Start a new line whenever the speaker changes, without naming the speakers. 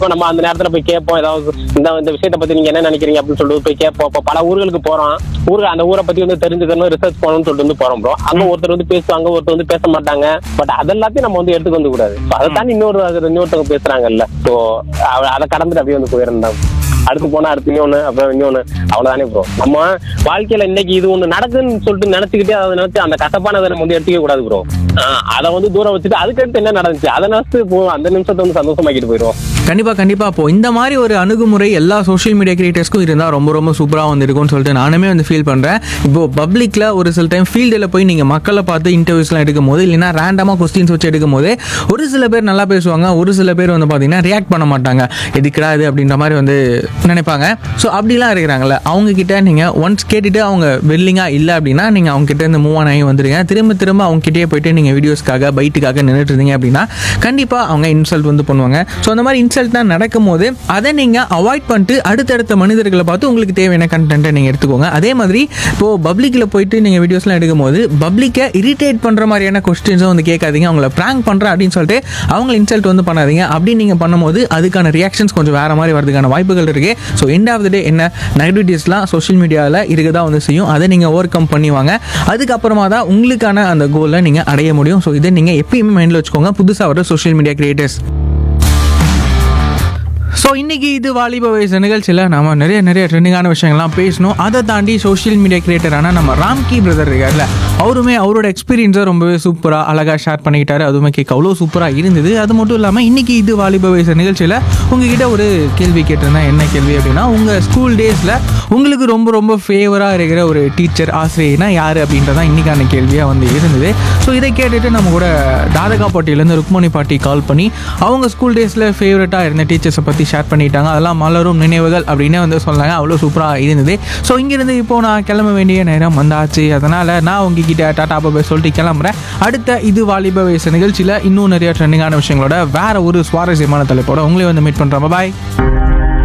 இப்போ நம்ம அந்த நேரத்துல போய் கேட்போம் ஏதாவது இந்த இந்த விஷயத்தை பத்தி நீங்க என்ன நினைக்கிறீங்க அப்படின்னு சொல்லிட்டு போய் கேட்போம் இப்போ பல ஊர்களுக்கு போறோம் ஊருக்கு அந்த ஊரை பத்தி வந்து தெரிஞ்சுக்கணும் ரிசர்ச் பண்ணணும்னு சொல்லிட்டு வந்து போறோம் ப்ரோ அங்க ஒருத்தர் வந்து பேசுவாங்க ஒருத்தர் வந்து பேச மாட்டாங்க பட் அதெல்லாத்தையும் நம்ம வந்து எடுத்துக்க வந்து கூடாது அதை தாண்டி இன்னொரு அது இன்னொருத்தவங்க பேசுறாங்கல்ல ஸோ அதை கடந்துட்டு அப்படியே வந்து போயிருந்தோம் அடுத்து போனா அடுத்து இன்னொன்னு அப்புறம் இன்னொன்னு அவ்வளவுதானே ப்ரோ நம்ம வாழ்க்கையில இன்னைக்கு இது ஒண்ணு நடக்குதுன்னு சொல்லிட்டு நினைச்சுக்கிட்டே அதை நினைச்சு அந்த கசப்பானதை நம்ம வந்து எடுத்துக்க கூடாது ப்ரோ அதை வந்து தூரம் வச்சுட்டு அதுக்கடுத்து என்ன நடந்துச்சு அதை நினைச்சு போ அந்த நிமிஷத்தை வந்து சந்தோஷமாக்கிட்டு போயிடுவோம்
கண்டிப்பாக கண்டிப்பாக அப்போ இந்த மாதிரி ஒரு அணுகுமுறை எல்லா சோஷியல் மீடியா கிரியேட்டர்ஸ்க்கும் இருந்தால் ரொம்ப ரொம்ப சூப்பராக வந்து இருக்கும்னு சொல்லிட்டு நானுமே வந்து ஃபீல் பண்ணுறேன் இப்போ பப்ளிக்கில் ஒரு சில டைம் ஃபீல்டில் போய் நீங்கள் மக்களை பார்த்து இன்டர்வியூஸ்லாம் எடுக்கும் போது இல்லைன்னா ரேண்டமாக கொஸ்டின்ஸ் வச்சு எடுக்கும் போது ஒரு சில பேர் நல்லா பேசுவாங்க ஒரு சில பேர் வந்து பார்த்தீங்கன்னா ரியாக்ட் பண்ண மாட்டாங்க எதுக்குடா இது அப்படின்ற மாதிரி வந்து நினைப்பாங்க ஸோ அப்படிலாம் இருக்கிறாங்கல்ல அவங்க கிட்ட நீங்கள் ஒன்ஸ் கேட்டுட்டு அவங்க வெல்லிங்காக இல்லை அப்படின்னா நீங்கள் அவங்க கிட்ட இருந்து மூவ் ஆன் ஆகி வந்துடுங்க திரும்ப திரும்ப அவங்க கிட்டே போயிட்டு நீங்கள் வீடியோஸ்க்காக பைட்டுக்காக நின்றுட்டு இருந்தீங்க அப்படின்னா கண்டிப்பாக அவங்க இன்சல்ட் வந்து பண்ணுவாங்க ஸோ அந்த மாதிரி இன்சல்ட்லாம் நடக்கும்போது அதை நீங்கள் அவாய்ட் பண்ணிட்டு அடுத்தடுத்த மனிதர்களை பார்த்து உங்களுக்கு தேவையான கண்டென்ட்டை நீங்கள் எடுத்துக்கோங்க அதே மாதிரி இப்போது பப்ளிக்கில் போயிட்டு நீங்கள் வீடியோஸ்லாம் எடுக்கும்போது பப்ளிக்கை இரிட்டேட் பண்ணுற மாதிரியான கொஸ்டின்ஸும் வந்து கேட்காதீங்க அவங்கள ப்ராங்க் பண்ணுறேன் அப்படின்னு சொல்லிட்டு அவங்கள இன்சல்ட் வந்து பண்ணாதீங்க அப்படி நீங்கள் பண்ணும்போது அதுக்கான ரியாக்ஷன்ஸ் கொஞ்சம் வேறு மாதிரி வரதுக்கான வாய்ப்புகள் இருக்குது so end of the day என்ன நெகட்டிவிட்டிஸ்லாம் சோஷியல் மீடியாவில் இருக்க தான் வந்து செய்யும் அதை நீங்கள் ஓவர் கம் பண்ணிவாங்க அதுக்கப்புறமா தான் உங்களுக்கான அந்த கோலை நீங்கள் அடைய முடியும் ஸோ இதை நீங்கள் எப்பயுமே மைண்டில் வச்சுக்கோங்க புதுசாக வர சோஷியல் மீடியா கிரியேட்டர்ஸ் ஸோ இன்னைக்கு இது வாலிப வயசு நிகழ்ச்சியில் நம்ம நிறைய நிறைய ட்ரெண்டிங்கான விஷயங்கள்லாம் பேசணும் அதை தாண்டி சோஷியல் மீடியா கிரியேட்டரான நம்ம ராம்கி பிரதர் இருக்கார்ல அவருமே அவரோட எக்ஸ்பீரியன்ஸை ரொம்பவே சூப்பராக அழகாக ஷேர் பண்ணிக்கிட்டாரு அதுவுமே கேட்க அவ்வளோ சூப்பராக இருந்தது அது மட்டும் இல்லாமல் இன்னைக்கு இது வாலிப வயசு நிகழ்ச்சியில் உங்ககிட்ட ஒரு கேள்வி கேட்டிருந்தேன் என்ன கேள்வி அப்படின்னா உங்கள் ஸ்கூல் டேஸில் உங்களுக்கு ரொம்ப ரொம்ப ஃபேவராக இருக்கிற ஒரு டீச்சர் ஆசிரியர்னா யார் அப்படின்றதான் இன்னைக்கான கேள்வியாக வந்து இருந்தது ஸோ இதை கேட்டுட்டு நம்ம கூட தாதகா பாட்டியிலேருந்து ருக்மணி பாட்டி கால் பண்ணி அவங்க ஸ்கூல் டேஸில் ஃபேவரட்டாக இருந்த டீச்சர்ஸை பற்றி ஷேர் பண்ணிட்டாங்க அதெல்லாம் மலரும் நினைவுகள் அப்படின்னே வந்து சொன்னாங்க அவ்வளோ சூப்பராக இருந்தது ஸோ இங்கேருந்து இப்போ நான் கிளம்ப வேண்டிய நேரம் வந்தாச்சு அதனால் நான் உங்ககிட்ட டாடா பாபா சொல்லிட்டு கிளம்புறேன் அடுத்த இது வாலிப வயசு நிகழ்ச்சியில் இன்னும் நிறைய ட்ரெண்டிங்கான விஷயங்களோட வேற ஒரு சுவாரஸ்யமான தலைப்போட உங்களை வந்து மீட் பண்ணுறோம் பாய்